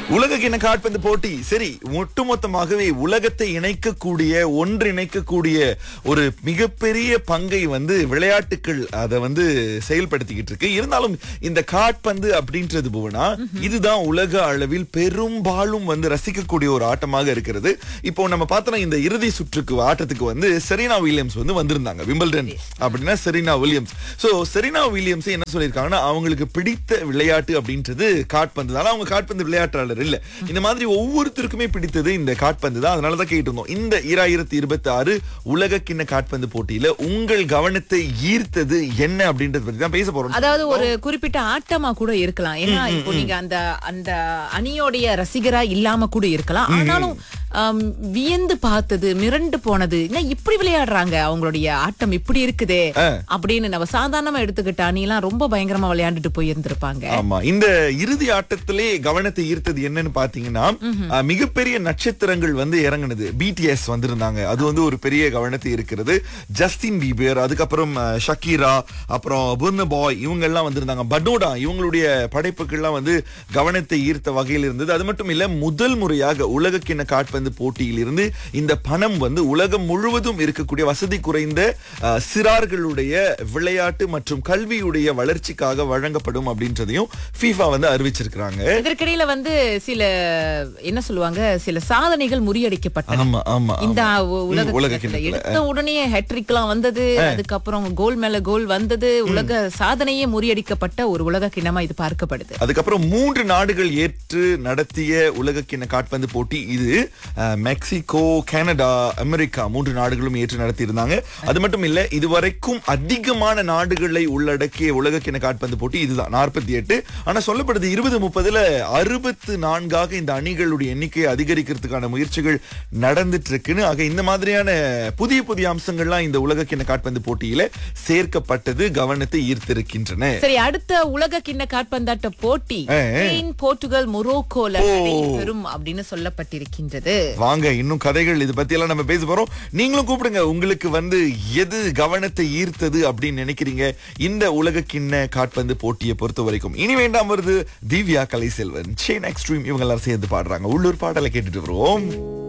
உலக கிண்ண காற்பந்து போட்டி சரி ஒட்டுமொத்தமாகவே உலகத்தை இணைக்கக்கூடிய ஒன்றிணைக்கக்கூடிய ஒரு மிகப்பெரிய பங்கை வந்து விளையாட்டுகள் அதை வந்து செயல்படுத்திக்கிட்டு இருக்கு இருந்தாலும் இந்த காற்பந்து அப்படின்றது போனா இதுதான் உலக அளவில் பெரும்பாலும் வந்து ரசிக்கக்கூடிய ஒரு ஆட்டமாக இருக்கிறது இப்போ நம்ம பார்த்தோம்னா இந்த இறுதி சுற்றுக்கு ஆட்டத்துக்கு வந்து செரீனா வில்லியம்ஸ் வந்து வந்திருந்தாங்க விம்பிள்டன் அப்படின்னா Serena Williams so Serena Williams என்ன சொல்லியிருக்காங்கன்னா அவங்களுக்கு பிடித்த விளையாட்டு அப்படின்றது காட்பந்து தான் ஆனா அவங்க காட்பந்து விளையாட்டாளர் இல்ல இந்த மாதிரி ஒவ்வொருத்தருக்குமே பிடித்தது இந்த காட்பந்து தான் அதனாலதான் கேட்டு இருந்தோம் இந்த இராயிரத்தி இருபத்தி ஆறு உலக கிண்ண காட்பந்து போட்டியில உங்கள் கவனத்தை ஈர்த்தது என்ன அப்படின்றத பத்தி தான் பேச போறோம் அதாவது ஒரு குறிப்பிட்ட ஆட்டமா கூட இருக்கலாம் ஏன்னா இப்போ நீங்க அந்த அந்த அணியோடைய ரசிகரா இல்லாம கூட இருக்கலாம் ஆனாலும் ஆம், வியந்து பார்த்தது மிரண்டு போனது என்ன இப்படி விளையாடுறாங்க அவங்களுடைய ஆட்டம் இப்படி இருக்குதே அப்படின்னு நம்ம சாதாரணமா எடுத்துக்கிட்ட அணிலாம் ரொம்ப பயங்கரமா விளையாண்டுட்டு போயிருந்திருப்பாங்க ஆமா இந்த இறுதி ஆட்டத்திலே கவனத்தை ஈர்த்தது என்னன்னு பாத்தீங்கன்னா அஹ், மிகப்பெரிய நட்சத்திரங்கள் வந்து இறங்குனது பிடிஎஸ் வந்திருந்தாங்க அது வந்து ஒரு பெரிய கவனத்தை இருக்கிறது ஜஸ்டின் பீபியர் அதுக்கப்புறம் அஹ், ஷக்கீரா அப்புறம் புர்ன பாய் இவங்க எல்லாம் வந்திருந்தாங்க படோடா இவங்களுடைய படைப்புகள்லாம் வந்து கவனத்தை ஈர்த்த வகையில் இருந்தது அது மட்டும் இல்ல முதல் முறையாக உலக கிண்ண காட்பந்து போட்டியில் இருந்து இந்த பணம் வந்து உலகம் முழுவதும் இருக்கக்கூடிய வசதி குறைந்த அஹ், சிறார்களுடைய விளையாட்டு மற்றும் கல்வியுடைய வளர்ச்சிக்காக வழங்கப்படும் அப்படின்றதையும் FIFA வந்து அறிவிச்சிருக்கிறாங்க இதற்கிடையில வந்து சில என்ன சொல்லுவாங்க சில சாதனைகள் முறியடிக்கப்பட்டன ஆமா ஆமா இந்த ஆமா. உ- ம், உலக உலக கிண்ணத்துல கிண்ணத்துல. எடுத்த உடனே ஹேட்ரிக் எல்லாம் வந்தது அதுக்கப்புறம் கோல் மேல கோல் வந்தது உலக சாதனையே முறியடிக்கப்பட்ட ஒரு உலக கிண்ணமா இது பார்க்கப்படுது அதுக்கப்புறம் மூன்று நாடுகள் ஏற்று நடத்திய உலக கிண்ண காட்பந்து போட்டி இது அஹ், மெக்சிகோ கனடா அமெரிக்கா மூன்று நாடுகளும் ஏற்று நடத்தி இருந்தாங்க அது மட்டும் இல்ல இதுவரைக்கும் அதிகமான நாடுகளை உள்ளடக்கிய உலக கிண்ண காட்பந்து போட்டி இதுதான் நாற்பத்தி எட்டு ஆனா சொல்லப்படுது இருபது முப்பதுல அறுபத்து நான்காக இந்த அணிகளுடைய எண்ணிக்கையை அதிகரிக்கிறதுக்கான முயற்சிகள் நடந்துட்டு இருக்குன்னு ஆக இந்த மாதிரியான புதிய புதிய அம்சங்கள்லாம் இந்த உலக கிண்ண காட்பந்து போட்டியில சேர்க்கப்பட்டது கவனத்தை ஈர்த்திருக்கின்றன சரி அடுத்த உலக கிண்ண காற்பந்தாட்ட போட்டி ஸ்பெயின் போர்ச்சுகல் மொரோக்கோல நடைபெறும் அப்படின்னு சொல்லப்பட்டிருக்கின்றது வாங்க இன்னும் கதைகள் இது பத்தி எல்லாம் நம்ம பேச போறோம் நீங்களும் கூப்பிடுங்க உங்களுக்கு வந்து எது கவனத்தை ஈர்த்தது அப்படின்னு நினைக்கிறீங்க இந்த உலக கிண்ண காட்பந்து போட்டியை பொறுத்த வரைக்கும் இனி வேண்டாம் வருது திவ்யா கலை செல்வன் செயின் எக்ஸ்ட்ரீம் இவங்க எல்லாரும் சேர்ந்து பாடுறாங்க உள்ளூர் பாடலை கேட்டுட்டு வருவோம்